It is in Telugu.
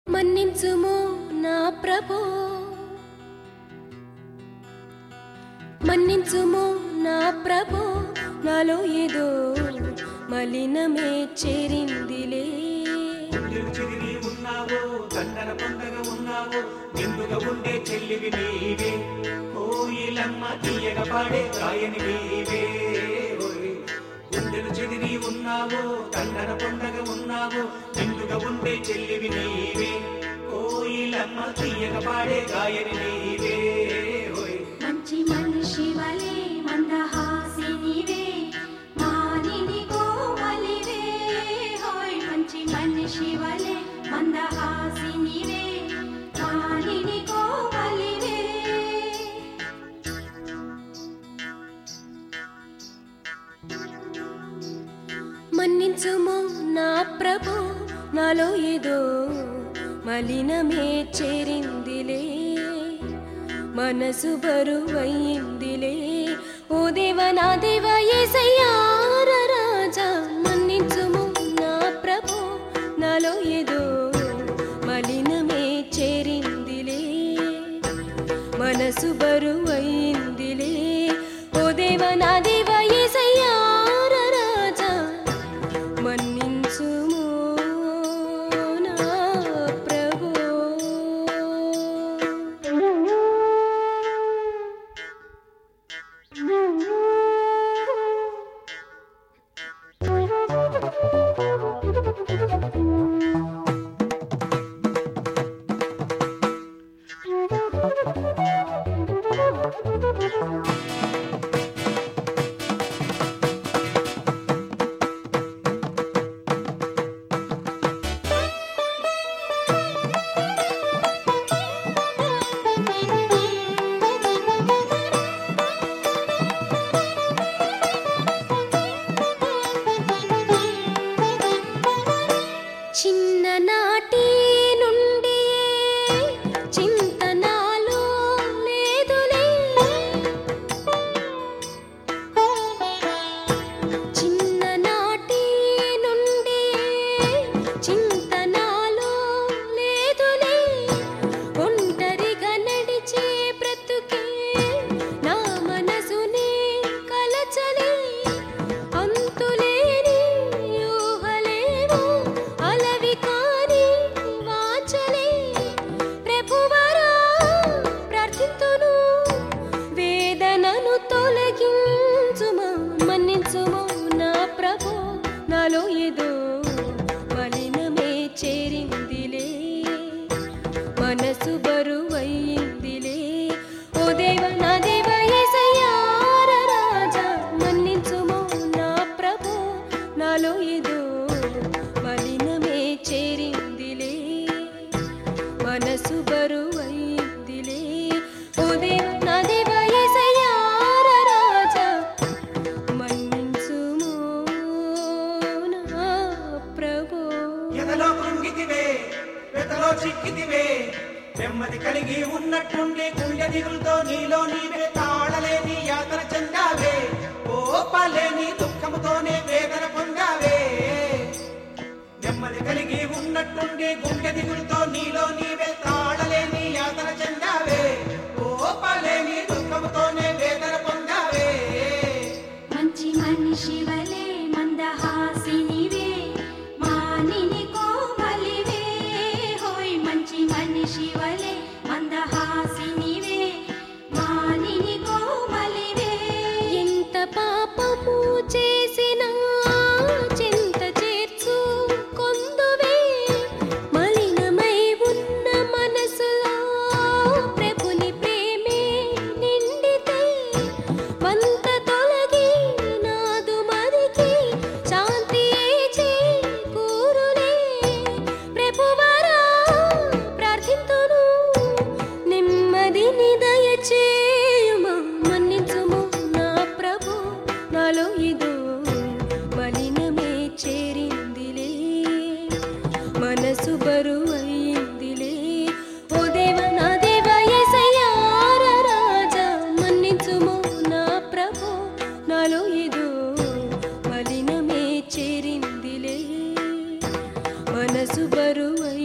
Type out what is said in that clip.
మన్నించుము నా ప్రభో మన్నించుము నా ప్రభో నాలో ఏదో మలినమే చేరిందిలే గుండెలు చెదిరి ఉన్నావో దండన పండగ ఉన్నావో ఎందుగా ఉండే చెల్లివి నీవే కోయిలమ్మ తీయగ పాడే గాయని నీవే ఓయ్. గుండెలు చెదిరి ఉన్నావో దండన పండగ ఉన్నావో ఎందుగా ఉండే చెల్లివి నీవే కోయిలమ్మ తీయగ పాడే గాయని నీవే ఓయ్. మంచి మనిషి వలే మందహాసి నీవే మానిని కోమలివే హోయ్ మంచి మనిషి వలే మందహాసి నీవే మానిని కోమలివే మన్నించుము నా ప్రభు నాలో ఏదో మలినమే చేరిందిలే మనసు బరువయ్యిందిలే ఓ దేవ నా దేవ యేసయ్యార రాజా మన్నించుము నా ప్రభు నాలో ఏదో మలినమే చేరిందిలే మనసు బరువైందిలే ఓ దేవ నా దేవ యేసయ్యార రాజా మన్నించుము నా ప్రభు చిన్ననాటి నుండి చింతనాలు లేదులే చిన్ననాటి నుండి చింతనాలు లేదులే ఒంటరిగా నడిచే బ్రతుకే నా మనసుని కలచలే అంతులేని ఊహలేమో అలవి కాని వాంచలే ప్రభువరా ప్రార్థింతును వేదనను తొలగించుమా మన్నించుము నా ప్రభు నాలో ఏదో మలినమే చేరిందిలే మనసు బరువైందిలే ఓ దేవ నా దేవ యేసయ్యార రాజా మన్నించుము నా ప్రభు నాలో ఏదో మలినమే చేరిందిలే మనసు బరువైందిలే ఓ దేవ నా దేవ యేసయ్యార రాజా మన్నించుము నా ప్రభు ఎదలో కృంగితివే వెతలో చిక్కితివే నెమ్మది కలిగి ఉన్నట్టుండి గుండె దిగులతో నీలో నీవే తాళలేని యాతన చెందావే ఓపలేని దుఃఖముతోనే వేదన పొందావే నెమ్మది కలిగి ఉన్నట్టుండి గుండె దిగులతో నీలో నీవే తాళలేని యాతన చెందావే ఓపలేని దుఃఖముతోనే వేదన పొందావే మంచి మనిషి వలే మందహాసి నీవే మానిని కోమలివే హోయ్ మంచి మనిషి వలే మందహాసి నీవే మానిని కోమలివే ఎంత పాపము చేసినా చింత చేర్చు కొందువే మలినమై ఉన్న మనసులో ప్రభుని ప్రేమే నిండితే వంత తొలగి నాదు మరికి శాంతి చేకూరులే ప్రభువరా ప్రార్థింతును నెమ్మదిని దయచేయుమా మన్నించుము నా ప్రభు నాలో ఇదో మలినమే చేరిందిలే మనసు బరువైందిలే ఓ దేవ నా దేవ యేసయ్యార రాజా మన్నించుము నా ప్రభు నాలో ఇదో మనసు బరువై